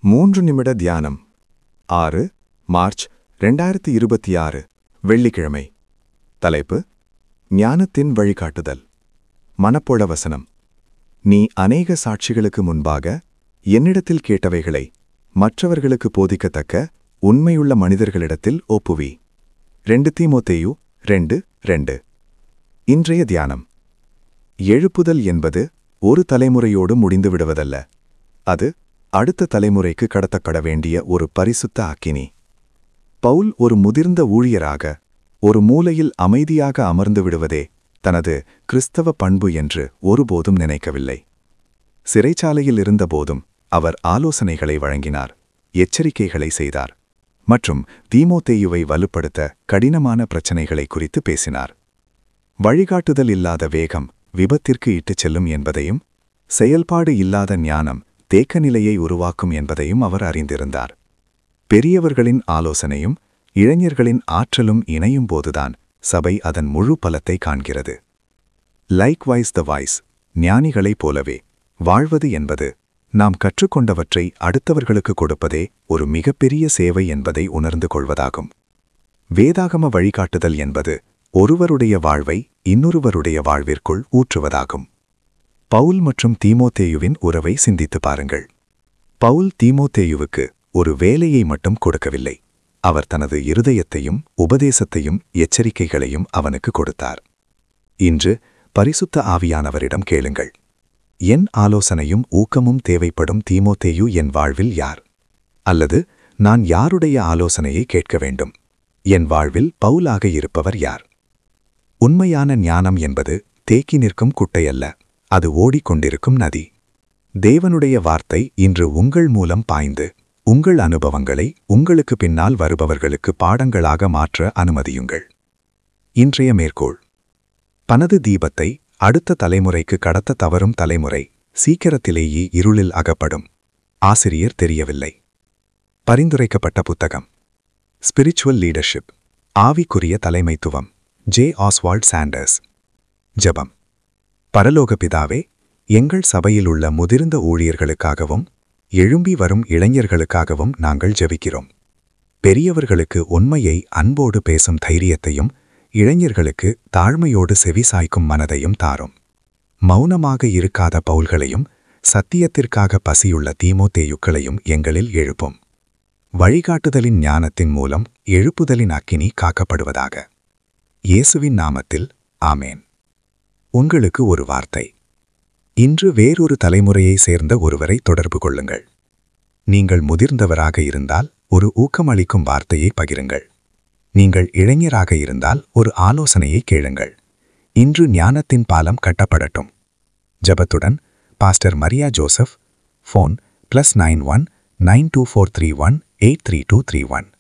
மூன்று நிமிட தியானம் ஆறு மார்ச் ரெண்டாயிரத்தி இருபத்தி ஆறு வெள்ளிக்கிழமை தலைப்பு ஞானத்தின் வழிகாட்டுதல் மனப்பொழ வசனம் நீ அநேக சாட்சிகளுக்கு முன்பாக என்னிடத்தில் கேட்டவைகளை மற்றவர்களுக்கு போதிக்கத்தக்க உண்மையுள்ள மனிதர்களிடத்தில் ஒப்புவி ரெண்டு தீமோத்தேயு ரெண்டு ரெண்டு இன்றைய தியானம் எழுப்புதல் என்பது ஒரு தலைமுறையோடு முடிந்து விடுவதல்ல அது அடுத்த தலைமுறைக்கு கடத்தப்பட வேண்டிய ஒரு பரிசுத்த அக்கினி பவுல் ஒரு முதிர்ந்த ஊழியராக ஒரு மூலையில் அமைதியாக அமர்ந்து விடுவதே தனது கிறிஸ்தவ பண்பு என்று ஒருபோதும் நினைக்கவில்லை சிறைச்சாலையில் இருந்தபோதும் அவர் ஆலோசனைகளை வழங்கினார் எச்சரிக்கைகளை செய்தார் மற்றும் தீமோத்தேயுவை வலுப்படுத்த கடினமான பிரச்சனைகளை குறித்து பேசினார் வழிகாட்டுதல் இல்லாத வேகம் விபத்திற்கு இட்டுச் செல்லும் என்பதையும் செயல்பாடு இல்லாத ஞானம் தேக்க நிலையை உருவாக்கும் என்பதையும் அவர் அறிந்திருந்தார் பெரியவர்களின் ஆலோசனையும் இளைஞர்களின் ஆற்றலும் இணையும் போதுதான் சபை அதன் முழு பலத்தை காண்கிறது லைக் வைஸ் த வாய்ஸ் ஞானிகளைப் போலவே வாழ்வது என்பது நாம் கற்றுக்கொண்டவற்றை அடுத்தவர்களுக்கு கொடுப்பதே ஒரு மிகப்பெரிய சேவை என்பதை உணர்ந்து கொள்வதாகும் வேதாகம வழிகாட்டுதல் என்பது ஒருவருடைய வாழ்வை இன்னொருவருடைய வாழ்விற்குள் ஊற்றுவதாகும் பவுல் மற்றும் தீமோத்தேயுவின் உறவை சிந்தித்து பாருங்கள் பவுல் தீமோத்தேயுவுக்கு ஒரு வேலையை மட்டும் கொடுக்கவில்லை அவர் தனது இருதயத்தையும் உபதேசத்தையும் எச்சரிக்கைகளையும் அவனுக்கு கொடுத்தார் இன்று பரிசுத்த ஆவியானவரிடம் கேளுங்கள் என் ஆலோசனையும் ஊக்கமும் தேவைப்படும் தீமோத்தேயு என் வாழ்வில் யார் அல்லது நான் யாருடைய ஆலோசனையை கேட்க வேண்டும் என் வாழ்வில் பவுலாக இருப்பவர் யார் உண்மையான ஞானம் என்பது தேக்கி நிற்கும் குட்டையல்ல அது ஓடிக்கொண்டிருக்கும் நதி தேவனுடைய வார்த்தை இன்று உங்கள் மூலம் பாய்ந்து உங்கள் அனுபவங்களை உங்களுக்கு பின்னால் வருபவர்களுக்கு பாடங்களாக மாற்ற அனுமதியுங்கள் இன்றைய மேற்கோள் பனது தீபத்தை அடுத்த தலைமுறைக்கு கடத்த தவறும் தலைமுறை சீக்கிரத்திலேயே இருளில் அகப்படும் ஆசிரியர் தெரியவில்லை பரிந்துரைக்கப்பட்ட புத்தகம் ஸ்பிரிச்சுவல் லீடர்ஷிப் ஆவிக்குரிய தலைமைத்துவம் ஜே ஆஸ்வால்ட் சாண்டர்ஸ் ஜெபம் பரலோக பிதாவே எங்கள் சபையில் உள்ள முதிர்ந்த ஊழியர்களுக்காகவும் எழும்பி வரும் இளைஞர்களுக்காகவும் நாங்கள் ஜெபிக்கிறோம் பெரியவர்களுக்கு உண்மையை அன்போடு பேசும் தைரியத்தையும் இளைஞர்களுக்கு தாழ்மையோடு செவிசாய்க்கும் மனதையும் தாரும் மௌனமாக இருக்காத பவுல்களையும் சத்தியத்திற்காக பசியுள்ள தீமோத்தேயுக்களையும் எங்களில் எழுப்பும் வழிகாட்டுதலின் ஞானத்தின் மூலம் எழுப்புதலின் அக்கினி காக்கப்படுவதாக இயேசுவின் நாமத்தில் ஆமேன் உங்களுக்கு ஒரு வார்த்தை இன்று வேறொரு தலைமுறையை சேர்ந்த ஒருவரை தொடர்பு கொள்ளுங்கள் நீங்கள் முதிர்ந்தவராக இருந்தால் ஒரு ஊக்கமளிக்கும் வார்த்தையை பகிருங்கள் நீங்கள் இளைஞராக இருந்தால் ஒரு ஆலோசனையை கேளுங்கள் இன்று ஞானத்தின் பாலம் கட்டப்படட்டும் ஜபத்துடன் pastor Maria Joseph phone plus nine one nine two four three one eight three two three one